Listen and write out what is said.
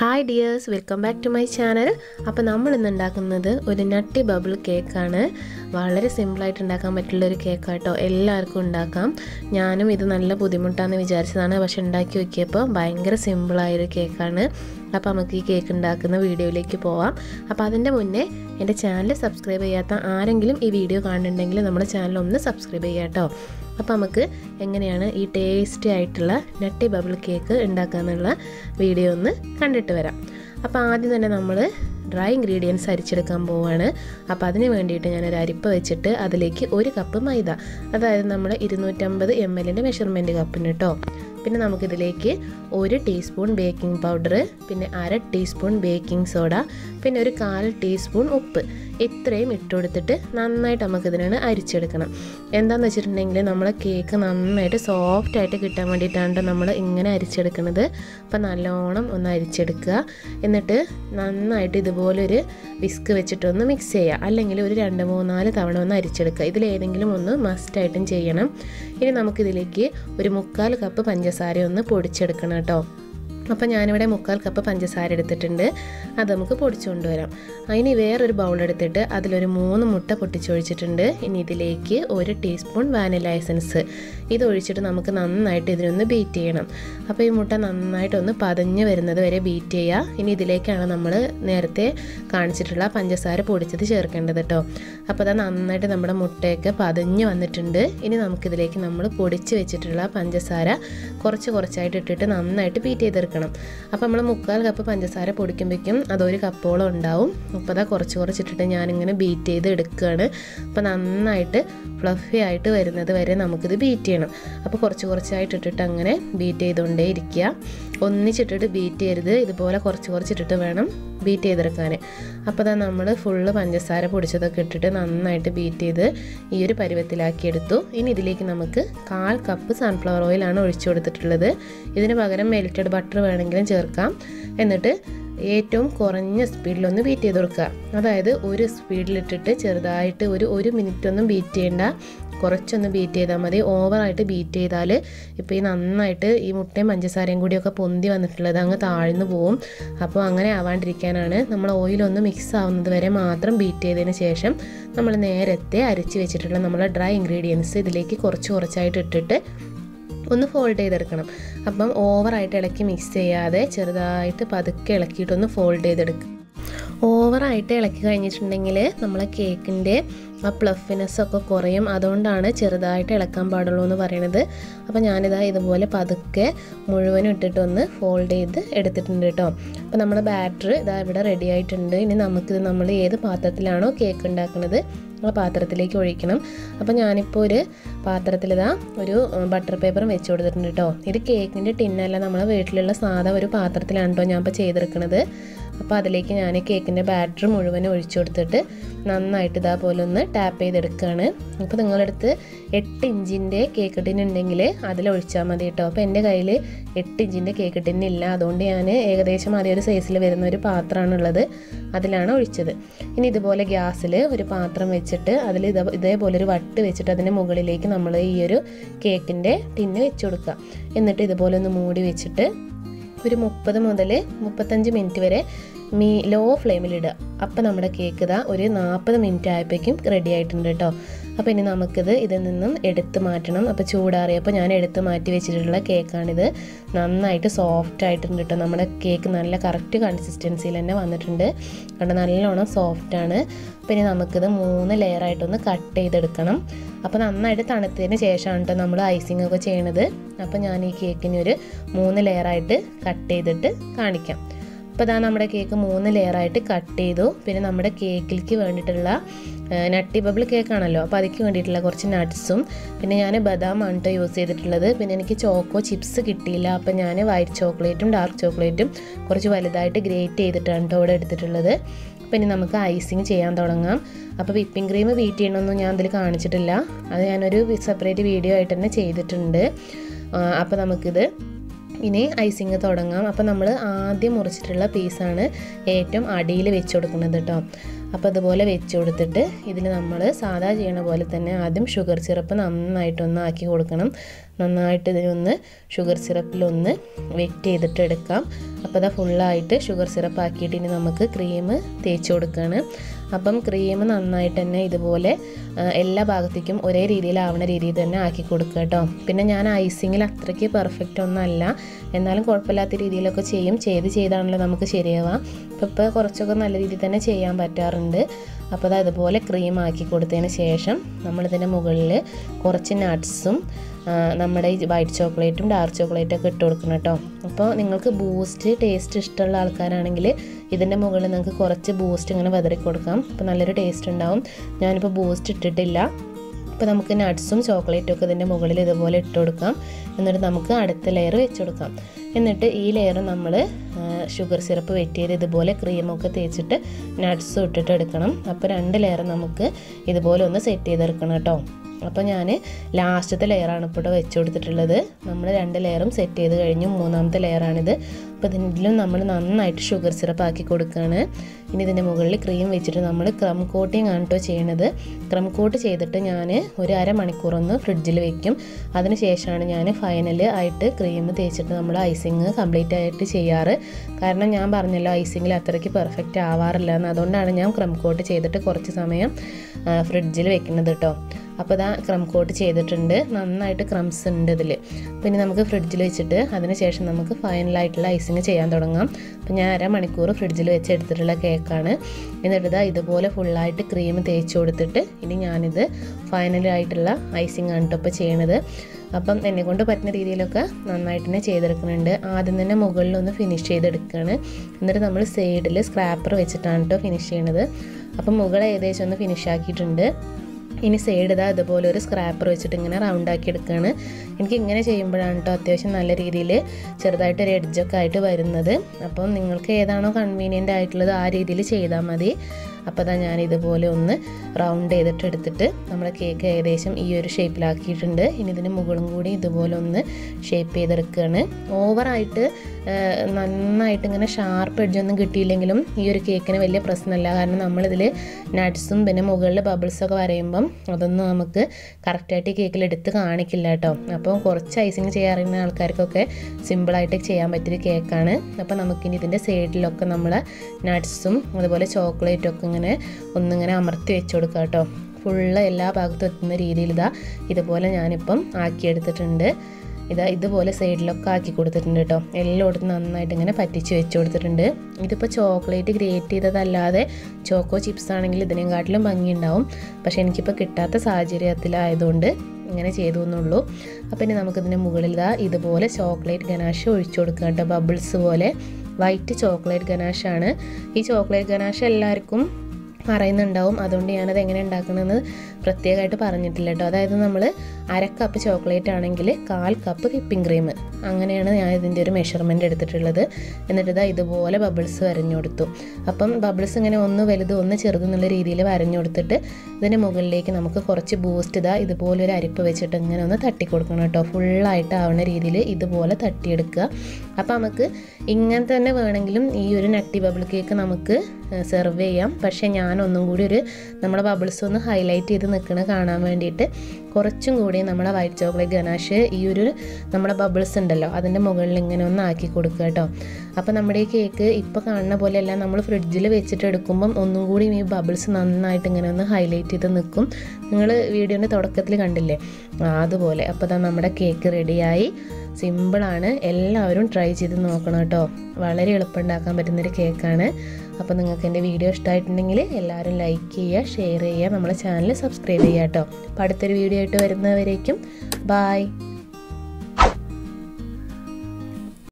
hi dears welcome back to my channel അപ്പോൾ നമ്മൾ ഇന്ന് ഉണ്ടാക്കുന്നത് ഒരു നട്ടി ബബിൾ കേക്കാണ് വളരെ സിമ്പിളായിട്ട് ഉണ്ടാക്കാൻ പറ്റുള്ള ഒരു കേക്കാട്ടോ എല്ലാവർക്കും ഉണ്ടാക്കാം ഞാനും ഇത് നല്ല ബുദ്ധിമുട്ടാണെന്ന് വിചാരിച്ചതാണ് പക്ഷെ ഉണ്ടാക്കി നോക്കിയപ്പോൾ ഭയങ്കര സിമ്പിളായൊരു കേക്കാണ് അപ്പോൾ നമുക്ക് ഈ കേക്ക് ഉണ്ടാക്കുന്ന വീഡിയോയിലേക്ക് പോവാം അപ്പോൾ അതിൻ്റെ മുന്നേ എൻ്റെ ചാനൽ സബ്സ്ക്രൈബ് ചെയ്യാത്ത ആരെങ്കിലും ഈ വീഡിയോ കാണുന്നുണ്ടെങ്കിൽ നമ്മുടെ ചാനൽ ഒന്ന് സബ്സ്ക്രൈബ് ചെയ്യാം കേട്ടോ അപ്പോൾ നമുക്ക് എങ്ങനെയാണ് ഈ ടേസ്റ്റി ആയിട്ടുള്ള നട്ടി ബബിൾ കേക്ക് ഉണ്ടാക്കാന്നുള്ള വീഡിയോ ഒന്ന് കണ്ടിട്ട് വരാം അപ്പോൾ ആദ്യം തന്നെ നമ്മൾ ഡ്രൈ ഇൻഗ്രീഡിയൻസ് അരിച്ചെടുക്കാൻ പോവുകയാണ് അപ്പോൾ അതിന് വേണ്ടിയിട്ട് ഞാനൊരു അരിപ്പ വെച്ചിട്ട് അതിലേക്ക് ഒരു കപ്പ് മൈദ അതായത് നമ്മൾ ഇരുന്നൂറ്റമ്പത് എം എല്ലിൻ്റെ മെഷർമെൻറ്റ് കപ്പിന് കേട്ടോ പിന്നെ നമുക്കിതിലേക്ക് ഒരു ടീസ്പൂൺ ബേക്കിംഗ് പൗഡർ പിന്നെ അര ടീസ്പൂൺ ബേക്കിംഗ് സോഡ പിന്നെ ഒരു കാൽ ടീസ്പൂൺ ഉപ്പ് ഇത്രയും ഇട്ട് കൊടുത്തിട്ട് നന്നായിട്ട് നമുക്കിതിനാണ് അരിച്ചെടുക്കണം എന്താണെന്ന് വെച്ചിട്ടുണ്ടെങ്കിൽ നമ്മളെ കേക്ക് നന്നായിട്ട് സോഫ്റ്റ് ആയിട്ട് കിട്ടാൻ വേണ്ടിയിട്ടാണ് നമ്മൾ ഇങ്ങനെ അരിച്ചെടുക്കുന്നത് അപ്പം നല്ലോണം ഒന്ന് അരിച്ചെടുക്കുക എന്നിട്ട് നന്നായിട്ട് ഇതുപോലൊരു വിസ്ക് വെച്ചിട്ടൊന്ന് മിക്സ് ചെയ്യുക അല്ലെങ്കിൽ ഒരു രണ്ട് മൂന്നാല് തവണ ഒന്ന് അരിച്ചെടുക്കുക ഇതിലേതെങ്കിലും ഒന്ന് മസ്റ്റായിട്ടും ചെയ്യണം ഇനി നമുക്കിതിലേക്ക് ഒരു മുക്കാൽ കപ്പ് പഞ്ചസാര ഒന്ന് പൊടിച്ചെടുക്കണം കേട്ടോ അപ്പോൾ ഞാനിവിടെ മുക്കാൽ കപ്പ് പഞ്ചസാര എടുത്തിട്ടുണ്ട് അത് നമുക്ക് പൊടിച്ചു കൊണ്ടുവരാം അതിന് വേറൊരു ബൗൾ എടുത്തിട്ട് അതിലൊരു മൂന്ന് മുട്ട പൊട്ടിച്ചൊഴിച്ചിട്ടുണ്ട് ഇനി ഇതിലേക്ക് ഒരു ടീസ്പൂൺ വാനില എസൻസ് ഇത് ഒഴിച്ചിട്ട് നമുക്ക് നന്നായിട്ട് ഇതിനൊന്ന് ബീറ്റ് ചെയ്യണം അപ്പോൾ ഈ മുട്ട നന്നായിട്ടൊന്ന് പതഞ്ഞ് വരുന്നത് വരെ ബീറ്റ് ചെയ്യുക ഇനി ഇതിലേക്കാണ് നമ്മൾ നേരത്തെ കാണിച്ചിട്ടുള്ള പഞ്ചസാര പൊടിച്ചത് ചേർക്കേണ്ടത് കേട്ടോ അപ്പോൾ അത് നന്നായിട്ട് നമ്മുടെ മുട്ടയൊക്കെ പതഞ്ഞ് വന്നിട്ടുണ്ട് ഇനി നമുക്കിതിലേക്ക് നമ്മൾ പൊടിച്ച് വെച്ചിട്ടുള്ള പഞ്ചസാര കുറച്ച് കുറച്ചായിട്ട് ഇട്ടിട്ട് നന്നായിട്ട് ബീറ്റ് ചെയ്തെടുക്കണം അപ്പോൾ നമ്മൾ മുക്കാൽ കപ്പ് പഞ്ചസാര പൊടിക്കുമ്പോഴേക്കും അതൊരു കപ്പോളം ഉണ്ടാവും അപ്പോൾ അതാ കുറച്ച് കുറച്ചിട്ടിട്ട് ഞാനിങ്ങനെ ബീറ്റ് ചെയ്ത് എടുക്കുകയാണ് അപ്പോൾ നന്നായിട്ട് ഫ്ലഫി ആയിട്ട് വരുന്നത് വരെ നമുക്കിത് ബീറ്റ് ചെയ്യണം അപ്പോൾ കുറച്ച് കുറച്ചായിട്ട് ഇട്ടിട്ട് അങ്ങനെ ബീറ്റ് ചെയ്തുകൊണ്ടേ ഇരിക്കുക ഒന്നിച്ചിട്ടിട്ട് ബീറ്റ് ചെയ്യരുത് ഇതുപോലെ കുറച്ച് കുറച്ചിട്ടിട്ട് വേണം ബീറ്റ് ചെയ്തെടുക്കാൻ അപ്പോൾ അതാ നമ്മൾ ഫുള്ള് പഞ്ചസാര പൊടിച്ചതൊക്കെ ഇട്ടിട്ട് നന്നായിട്ട് ബീറ്റ് ചെയ്ത് ഈ ഒരു പരുവത്തിലാക്കി എടുത്തു ഇനി ഇതിലേക്ക് നമുക്ക് കാൽ കപ്പ് സൺഫ്ലവർ ഓയിലാണ് ഒഴിച്ചു കൊടുത്തിട്ടുള്ളത് ഇതിന് പകരം മെൽറ്റഡ് ബട്ടർ വേണമെങ്കിലും ചേർക്കാം എന്നിട്ട് ഏറ്റവും കുറഞ്ഞ സ്പീഡിലൊന്ന് ബീറ്റ് ചെയ്ത് കൊടുക്കുക അതായത് ഒരു സ്പീഡിലിട്ടിട്ട് ചെറുതായിട്ട് ഒരു ഒരു മിനിറ്റ് ഒന്നും ബീറ്റ് ചെയ്യേണ്ട കുറച്ചൊന്ന് ബീറ്റ് ചെയ്താൽ മതി ഓവറായിട്ട് ബീറ്റ് ചെയ്താൽ ഇപ്പോൾ ഈ നന്നായിട്ട് ഈ മുട്ടയും പഞ്ചസാരയും കൂടിയൊക്കെ പൊന്തി വന്നിട്ടുള്ളത് അങ്ങ് താഴ്ന്നു പോവും അപ്പോൾ അങ്ങനെ ആവാണ്ടിരിക്കാനാണ് നമ്മൾ ഓയിലൊന്ന് മിക്സ് ആവുന്നത് വരെ മാത്രം ബീറ്റ് ചെയ്തതിന് ശേഷം നമ്മൾ നേരത്തെ അരച്ച് വെച്ചിട്ടുള്ള നമ്മളെ ഡ്രൈ ഇൻഗ്രീഡിയൻസ് ഇതിലേക്ക് കുറച്ച് കുറച്ചായിട്ട് ഇട്ടിട്ട് ഒന്ന് ഫോൾഡ് ചെയ്തെടുക്കണം അപ്പം ഓവറായിട്ട് ഇളക്കി മിക്സ് ചെയ്യാതെ ചെറുതായിട്ട് പതുക്കെ ഇളക്കിയിട്ടൊന്ന് ഫോൾഡ് ചെയ്തെടുക്കുക ഓവറായിട്ട് ഇളക്കി കഴിഞ്ഞിട്ടുണ്ടെങ്കിൽ നമ്മളെ കേക്കിൻ്റെ ആ പ്ലഫിനെസ് ഒക്കെ കുറയും അതുകൊണ്ടാണ് ചെറുതായിട്ട് ഇളക്കാൻ പാടുള്ളൂ എന്ന് പറയണത് അപ്പോൾ ഞാനിതാ ഇതുപോലെ പതുക്കെ മുഴുവനും ഇട്ടിട്ടൊന്ന് ഫോൾഡ് ചെയ്ത് എടുത്തിട്ടുണ്ട് കേട്ടോ അപ്പോൾ നമ്മുടെ ബാറ്റർ ഇതാ ഇവിടെ റെഡി ആയിട്ടുണ്ട് ഇനി നമുക്കിത് നമ്മൾ ഏത് പാത്രത്തിലാണോ കേക്ക് ഉണ്ടാക്കുന്നത് ആ പാത്രത്തിലേക്ക് ഒഴിക്കണം അപ്പോൾ ഞാനിപ്പോൾ ഒരു പാത്രത്തിലിതാ ഒരു ബട്ടർ പേപ്പറും വെച്ച് കൊടുത്തിട്ടുണ്ട് കേട്ടോ ഇത് കേക്കിൻ്റെ ടിന്നല്ല നമ്മളെ വീട്ടിലുള്ള സാധാ ഒരു പാത്രത്തിലാണ് കേട്ടോ ഞാൻ ഇപ്പോൾ ചെയ്തെടുക്കുന്നത് അപ്പോൾ അതിലേക്ക് ഞാൻ കേക്കിൻ്റെ ബാറ്റർ മുഴുവനും ഒഴിച്ചു കൊടുത്തിട്ട് നന്നായിട്ട് ഇതേപോലെ ഒന്ന് ടാപ്പ് ചെയ്തെടുക്കുകയാണ് അപ്പോൾ നിങ്ങളടുത്ത് എട്ട് ഇഞ്ചിൻ്റെ കേക്ക് ടിൻ ഉണ്ടെങ്കിൽ അതിൽ ഒഴിച്ചാൽ മതി കേട്ടോ അപ്പോൾ എൻ്റെ കയ്യിൽ എട്ട് ഇഞ്ചിൻ്റെ കേക്ക് ടിൻ ഇല്ല അതുകൊണ്ട് ഞാൻ ഏകദേശം അതേ ഒരു സൈസിൽ വരുന്ന ഒരു പാത്രമാണുള്ളത് അതിലാണ് ഒഴിച്ചത് ഇനി ഇതുപോലെ ഗ്യാസിൽ ഒരു പാത്രം വെച്ചിട്ട് അതിൽ ഇതേ ഇതേപോലെ ഒരു വട്ട് വെച്ചിട്ട് അതിൻ്റെ മുകളിലേക്ക് നമ്മൾ ഈ ഒരു കേക്കിൻ്റെ ടിന്ന് വെച്ച് കൊടുക്കുക എന്നിട്ട് ഇതുപോലെ ഒന്ന് മൂടി വെച്ചിട്ട് ഒരു മുപ്പത് മുതൽ മുപ്പത്തഞ്ച് മിനിറ്റ് വരെ മീ ലോ ഫ്ലെയിമിലിടുക അപ്പോൾ നമ്മുടെ കേക്ക് ഇതാ ഒരു നാൽപ്പത് മിനിറ്റ് ആയപ്പോഴേക്കും റെഡി ആയിട്ടുണ്ട് കേട്ടോ അപ്പോൾ ഇനി നമുക്കിത് ഇതിൽ നിന്നും എടുത്ത് മാറ്റണം അപ്പോൾ ചൂടാറിയപ്പോൾ ഞാൻ എടുത്ത് മാറ്റി വെച്ചിട്ടുള്ള കേക്കാണിത് നന്നായിട്ട് സോഫ്റ്റ് ആയിട്ടുണ്ട് കേട്ടോ നമ്മുടെ കേക്ക് നല്ല കറക്റ്റ് കൺസിസ്റ്റൻസിയിൽ തന്നെ വന്നിട്ടുണ്ട് കണ്ട് നല്ലോണം സോഫ്റ്റാണ് അപ്പോൾ ഇനി നമുക്കിത് മൂന്ന് ലെയറായിട്ടൊന്ന് കട്ട് ചെയ്തെടുക്കണം അപ്പോൾ നന്നായിട്ട് തണുത്തതിന് ശേഷമാണ് കേട്ടോ നമ്മൾ ഐസിംഗ് ഒക്കെ ചെയ്യണത് അപ്പോൾ ഞാൻ ഈ കേക്കിന് ഒരു മൂന്ന് ലെയറായിട്ട് കട്ട് ചെയ്തിട്ട് കാണിക്കാം അപ്പോൾ ഇതാ നമ്മുടെ കേക്ക് മൂന്ന് ലെയറായിട്ട് കട്ട് ചെയ്തു പിന്നെ നമ്മുടെ കേക്കിലേക്ക് വേണ്ടിയിട്ടുള്ള നട്ടി ബബിൾ കേക്കാണല്ലോ അപ്പോൾ അതിക്ക് വേണ്ടിയിട്ടുള്ള കുറച്ച് നട്ട്സും പിന്നെ ഞാൻ ബദാമാണ് കേട്ടോ യൂസ് ചെയ്തിട്ടുള്ളത് പിന്നെ എനിക്ക് ചോക്കോ ചിപ്സ് കിട്ടിയില്ല അപ്പോൾ ഞാൻ വൈറ്റ് ചോക്ലേറ്റും ഡാർക്ക് ചോക്ലേറ്റും കുറച്ച് വലുതായിട്ട് ഗ്രേറ്റ് ചെയ്തിട്ടാണ് കേട്ടോ ഇവിടെ എടുത്തിട്ടുള്ളത് അപ്പോൾ ഇനി നമുക്ക് ഐസിങ് ചെയ്യാൻ തുടങ്ങാം അപ്പോൾ വിപ്പിംഗ് ക്രീം ബീറ്റ് ചെയ്യണമെന്നൊന്നും ഞാൻ അതിൽ കാണിച്ചിട്ടില്ല അത് ഞാനൊരു സെപ്പറേറ്റ് വീഡിയോ ആയിട്ട് തന്നെ ചെയ്തിട്ടുണ്ട് അപ്പോൾ നമുക്കിത് ഇനി ഐസിങ് തുടങ്ങാം അപ്പോൾ നമ്മൾ ആദ്യം മുറിച്ചിട്ടുള്ള പീസാണ് ഏറ്റവും അടിയിൽ വെച്ച് കൊടുക്കുന്നത് കേട്ടോ അപ്പോൾ അതുപോലെ വെച്ച് കൊടുത്തിട്ട് ഇതിൽ നമ്മൾ സാധാ ചെയ്യണ പോലെ തന്നെ ആദ്യം ഷുഗർ സിറപ്പ് നന്നായിട്ടൊന്ന് ആക്കി കൊടുക്കണം നന്നായിട്ട് ഇതിനൊന്ന് ഷുഗർ സിറപ്പിലൊന്ന് വെറ്റ് ചെയ്തിട്ട് എടുക്കാം അപ്പോൾ അതാ ഫുള്ളായിട്ട് ഷുഗർ സിറപ്പ് ആക്കിയിട്ട് ഇനി നമുക്ക് ക്രീം തേച്ച് കൊടുക്കുകയാണ് അപ്പം ക്രീം നന്നായിട്ട് തന്നെ ഇതുപോലെ എല്ലാ ഭാഗത്തേക്കും ഒരേ രീതിയിലാവുന്ന രീതിയിൽ തന്നെ ആക്കി കൊടുക്കുക കേട്ടോ പിന്നെ ഞാൻ ഐസിങ്ങിൽ അത്രയ്ക്ക് പെർഫെക്റ്റ് ഒന്നല്ല എന്നാലും കുഴപ്പമില്ലാത്ത രീതിയിലൊക്കെ ചെയ്യും ചെയ്ത് ചെയ്താണല്ലോ നമുക്ക് ശരിയാവാം അപ്പോൾ ഇപ്പോൾ കുറച്ചൊക്കെ നല്ല രീതിയിൽ തന്നെ ചെയ്യാൻ പറ്റാറുണ്ട് അപ്പോൾ അത് അതുപോലെ ക്രീം ആക്കി കൊടുത്തതിന് ശേഷം നമ്മളിതിൻ്റെ മുകളിൽ കുറച്ച് നട്ട്സും നമ്മുടെ ഈ വൈറ്റ് ചോക്ലേറ്റും ഡാർക്ക് ചോക്ലേറ്റും ഒക്കെ ഇട്ട് കൊടുക്കണം കേട്ടോ അപ്പോൾ നിങ്ങൾക്ക് ബൂസ്റ്റ് ടേസ്റ്റ് ഇഷ്ടമുള്ള ആൾക്കാരാണെങ്കിൽ ഇതിൻ്റെ മുകളിൽ നിങ്ങൾക്ക് കുറച്ച് ബൂസ്റ്റ് ഇങ്ങനെ വെതറി കൊടുക്കാം അപ്പോൾ നല്ലൊരു ടേസ്റ്റ് ഉണ്ടാവും ഞാനിപ്പോൾ ബൂസ്റ്റ് ഇട്ടിട്ടില്ല അപ്പോൾ നമുക്ക് നട്ട്സും ചോക്ലേറ്റും ഒക്കെ ഇതിൻ്റെ മുകളിൽ ഇതുപോലെ ഇട്ട് കൊടുക്കാം എന്നിട്ട് നമുക്ക് അടുത്ത ലെയർ വെച്ച് കൊടുക്കാം എന്നിട്ട് ഈ ലെയർ നമ്മൾ ഷുഗർ സിറപ്പ് വെറ്റ് ചെയ്ത് ഇതുപോലെ ക്രീമൊക്കെ തേച്ചിട്ട് നട്ട്സും ഇട്ടിട്ട് എടുക്കണം അപ്പോൾ രണ്ട് ലെയർ നമുക്ക് ഇതുപോലെ ഒന്ന് സെറ്റ് ചെയ്തെടുക്കണം കേട്ടോ അപ്പോൾ ഞാൻ ലാസ്റ്റത്തെ ലെയറാണ് ഇപ്പോൾ ഇവിടെ വെച്ച് കൊടുത്തിട്ടുള്ളത് നമ്മൾ രണ്ട് ലെയറും സെറ്റ് ചെയ്ത് കഴിഞ്ഞു മൂന്നാമത്തെ ലെയറാണിത് അപ്പോൾ ഇതിലും നമ്മൾ നന്നായിട്ട് ഷുഗർ സിറപ്പ് ആക്കി കൊടുക്കുകയാണ് ഇനി ഇതിൻ്റെ മുകളിൽ ക്രീം വെച്ചിട്ട് നമ്മൾ ക്രം കോട്ടിങ് ആണ് കേട്ടോ ചെയ്യണത് ക്രം കോട്ട് ചെയ്തിട്ട് ഞാൻ ഒരു അരമണിക്കൂർ ഒന്ന് ഫ്രിഡ്ജിൽ വെക്കും അതിന് ശേഷമാണ് ഞാൻ ഫൈനൽ ആയിട്ട് ക്രീം തേച്ചിട്ട് നമ്മൾ ഐസിങ് കംപ്ലീറ്റ് ആയിട്ട് ചെയ്യാറ് കാരണം ഞാൻ പറഞ്ഞല്ലോ ഐസിങ്ങിൽ അത്രയ്ക്ക് പെർഫെക്റ്റ് ആവാറില്ല എന്ന് അതുകൊണ്ടാണ് ഞാൻ ക്രം കോട്ട് ചെയ്തിട്ട് കുറച്ച് സമയം ഫ്രിഡ്ജിൽ വെക്കുന്നത് കേട്ടോ അപ്പോൾ ഇതാ ക്രം കോട്ട് ചെയ്തിട്ടുണ്ട് നന്നായിട്ട് ക്രംസ് ഉണ്ട് ഇതിൽ പിന്നെ നമുക്ക് ഫ്രിഡ്ജിൽ വെച്ചിട്ട് അതിന് ശേഷം നമുക്ക് ഫൈനലായിട്ടുള്ള ഐസിങ് ചെയ്യാൻ തുടങ്ങാം അപ്പോൾ ഞാൻ അരമണിക്കൂർ ഫ്രിഡ്ജിൽ വെച്ച് എടുത്തിട്ടുള്ള കേക്കാണ് എന്നിട്ട് ഇതാ ഇതുപോലെ ഫുള്ളായിട്ട് ക്രീം തേച്ച് കൊടുത്തിട്ട് ഇനി ഞാനിത് ഫൈനലായിട്ടുള്ള ഐസിങ് ആണ് കേട്ടോ ഇപ്പോൾ ചെയ്യണത് അപ്പം എന്നെ കൊണ്ട് പറ്റുന്ന രീതിയിലൊക്കെ നന്നായിട്ട് തന്നെ ചെയ്തെടുക്കുന്നുണ്ട് ആദ്യം തന്നെ മുകളിൽ ഒന്ന് ഫിനിഷ് ചെയ്തെടുക്കുകയാണ് എന്നിട്ട് നമ്മൾ സൈഡിൽ സ്ക്രാപ്പർ വെച്ചിട്ടാണ് കേട്ടോ ഫിനിഷ് ചെയ്യണത് അപ്പം മുകൾ ഏകദേശം ഒന്ന് ഫിനിഷ് ആക്കിയിട്ടുണ്ട് ഇനി സൈഡ് ഇതാ ഇതുപോലെ ഒരു സ്ക്രാപ്പർ വെച്ചിട്ട് ഇങ്ങനെ റൗണ്ട് ആക്കി എടുക്കുകയാണ് എനിക്ക് ഇങ്ങനെ ചെയ്യുമ്പോഴാണ് കേട്ടോ അത്യാവശ്യം നല്ല രീതിയിൽ ചെറുതായിട്ട് ഒരു എഡ്ജൊക്കെ ആയിട്ട് വരുന്നത് അപ്പം നിങ്ങൾക്ക് ഏതാണോ കൺവീനിയൻ്റ് ആയിട്ടുള്ളത് ആ രീതിയിൽ ചെയ്താൽ മതി അപ്പോൾ അതാ ഞാൻ ഇതുപോലെ ഒന്ന് റൗണ്ട് ചെയ്തിട്ട് എടുത്തിട്ട് നമ്മുടെ കേക്ക് ഏകദേശം ഈ ഒരു ഷേപ്പിലാക്കിയിട്ടുണ്ട് ഇനി ഇതിന് മുകളും കൂടി ഇതുപോലെ ഒന്ന് ഷേപ്പ് ചെയ്തെടുക്കുകയാണ് ഓവറായിട്ട് നന്നായിട്ട് ഇങ്ങനെ ഷാർപ്പ് എഡ്ജൊന്നും കിട്ടിയില്ലെങ്കിലും ഈ ഒരു കേക്കിന് വലിയ പ്രശ്നമല്ല കാരണം നമ്മളിതിൽ നട്ട്സും പിന്നെ മുകളിൽ ബബിൾസൊക്കെ വരയുമ്പം അതൊന്നും നമുക്ക് കറക്റ്റായിട്ട് കേക്കിൽ എടുത്ത് കാണിക്കില്ല കേട്ടോ അപ്പോൾ കുറച്ച് ഐസിങ് ചെയ്യാറുന്ന ആൾക്കാർക്കൊക്കെ സിമ്പിളായിട്ട് ചെയ്യാൻ പറ്റിയൊരു കേക്കാണ് അപ്പോൾ നമുക്കിനി ഇതിൻ്റെ സൈഡിലൊക്കെ നമ്മൾ നട്ട്സും അതുപോലെ ചോക്ലേറ്റും ഒക്കെ ഇങ്ങനെ ഒന്നിങ്ങനെ അമർത്തി വെച്ച് കൊടുക്കുക കേട്ടോ ഫുള്ള് എല്ലാ ഭാഗത്തും എത്തുന്ന രീതിയിൽ ഇതാ ഇതുപോലെ ഞാനിപ്പം ആക്കിയെടുത്തിട്ടുണ്ട് ഇതാ ഇതുപോലെ സൈഡിലൊക്കെ ആക്കി കൊടുത്തിട്ടുണ്ട് കേട്ടോ എല്ലായിടത്തും നന്നായിട്ട് ഇങ്ങനെ പറ്റിച്ച് വെച്ച് കൊടുത്തിട്ടുണ്ട് ഇതിപ്പോൾ ചോക്ലേറ്റ് ഗ്രേറ്റ് ചെയ്തതല്ലാതെ ചോക്കോ ചിപ്സ് ആണെങ്കിൽ ഇതിനെക്കാട്ടിലും ഭംഗിയുണ്ടാവും പക്ഷേ എനിക്കിപ്പോൾ കിട്ടാത്ത സാഹചര്യത്തിലായതുകൊണ്ട് ഇങ്ങനെ ചെയ്തു എന്നുള്ളൂ അപ്പോൾ ഇനി നമുക്കിതിൻ്റെ മുകളിൽ ഇതാ ഇതുപോലെ ചോക്ലേറ്റ് ഗനാഷ് ഒഴിച്ചു കൊടുക്കുക കേട്ടോ ബബിൾസ് പോലെ വൈറ്റ് ചോക്ലേറ്റ് ഗനാഷാണ് ഈ ചോക്ലേറ്റ് ഗനാഷ് എല്ലാവർക്കും പറയുന്നുണ്ടാവും അതുകൊണ്ട് ഞാനത് എങ്ങനെ ഉണ്ടാക്കണമെന്ന് പ്രത്യേകമായിട്ട് പറഞ്ഞിട്ടില്ല കേട്ടോ അതായത് നമ്മൾ അര കപ്പ് ചോക്ലേറ്റ് ആണെങ്കിൽ കാൽ കപ്പ് വിപ്പിംഗ് ക്രീം അങ്ങനെയാണ് ഞാൻ ഇതിൻ്റെ ഒരു മെഷർമെൻറ്റ് എടുത്തിട്ടുള്ളത് എന്നിട്ട് ഇതാ ഇതുപോലെ ബബിൾസ് വരഞ്ഞു കൊടുത്തു അപ്പം ബബിൾസ് ഇങ്ങനെ ഒന്ന് വലുത് ഒന്ന് ചെറുത് എന്നുള്ള രീതിയിൽ വരഞ്ഞു കൊടുത്തിട്ട് ഇതിൻ്റെ മുകളിലേക്ക് നമുക്ക് കുറച്ച് ബൂസ്റ്റ് ഇതാ ഇതുപോലെ ഒരു അരിപ്പ് വെച്ചിട്ട് ഇങ്ങനെ ഒന്ന് തട്ടി കൊടുക്കണം കേട്ടോ ഫുള്ളായിട്ട് ആവുന്ന രീതിയിൽ ഇതുപോലെ തട്ടിയെടുക്കുക അപ്പോൾ നമുക്ക് ഇങ്ങനെ തന്നെ വേണമെങ്കിലും ഈ ഒരു നട്ടി ബബിൾ കേക്ക് നമുക്ക് സെർവ് ചെയ്യാം പക്ഷേ ഞാൻ ഒന്നും കൂടി ഒരു നമ്മുടെ ബബിൾസ് ഒന്ന് ഹൈലൈറ്റ് ചെയ്ത് നിൽക്കണ കാണാൻ വേണ്ടിയിട്ട് കുറച്ചും കൂടി നമ്മുടെ വൈറ്റ് ചോക്ലേറ്റ് ഗനാഷ് ഈ ഒരു നമ്മുടെ ബബിൾസ് ഉണ്ടല്ലോ അതിൻ്റെ മുകളിൽ ഇങ്ങനെ ഒന്ന് ആക്കി കൊടുക്കുക കേട്ടോ അപ്പോൾ നമ്മുടെ ഈ കേക്ക് ഇപ്പോൾ കാണുന്ന പോലെയല്ല നമ്മൾ ഫ്രിഡ്ജിൽ വെച്ചിട്ട് എടുക്കുമ്പം ഒന്നും കൂടി ഈ ബബിൾസ് നന്നായിട്ട് ഇങ്ങനെ ഒന്ന് ഹൈലൈറ്റ് ചെയ്ത് നിൽക്കും നിങ്ങൾ വീഡിയോൻ്റെ തുടക്കത്തിൽ കണ്ടില്ലേ അതുപോലെ അപ്പോൾ അതാ നമ്മുടെ കേക്ക് റെഡിയായി സിമ്പിളാണ് എല്ലാവരും ട്രൈ ചെയ്ത് നോക്കണം കേട്ടോ വളരെ എളുപ്പം ഉണ്ടാക്കാൻ പറ്റുന്നൊരു കേക്കാണ് അപ്പോൾ നിങ്ങൾക്ക് എൻ്റെ വീഡിയോ ഇഷ്ടമായിട്ടുണ്ടെങ്കിൽ എല്ലാവരും ലൈക്ക് ചെയ്യുക ഷെയർ ചെയ്യുക നമ്മളെ ചാനൽ സബ്സ്ക്രൈബ് ചെയ്യുക കേട്ടോ അപ്പോൾ അടുത്തൊരു വീഡിയോ ആയിട്ട് വരുന്നവരേക്കും ബായ്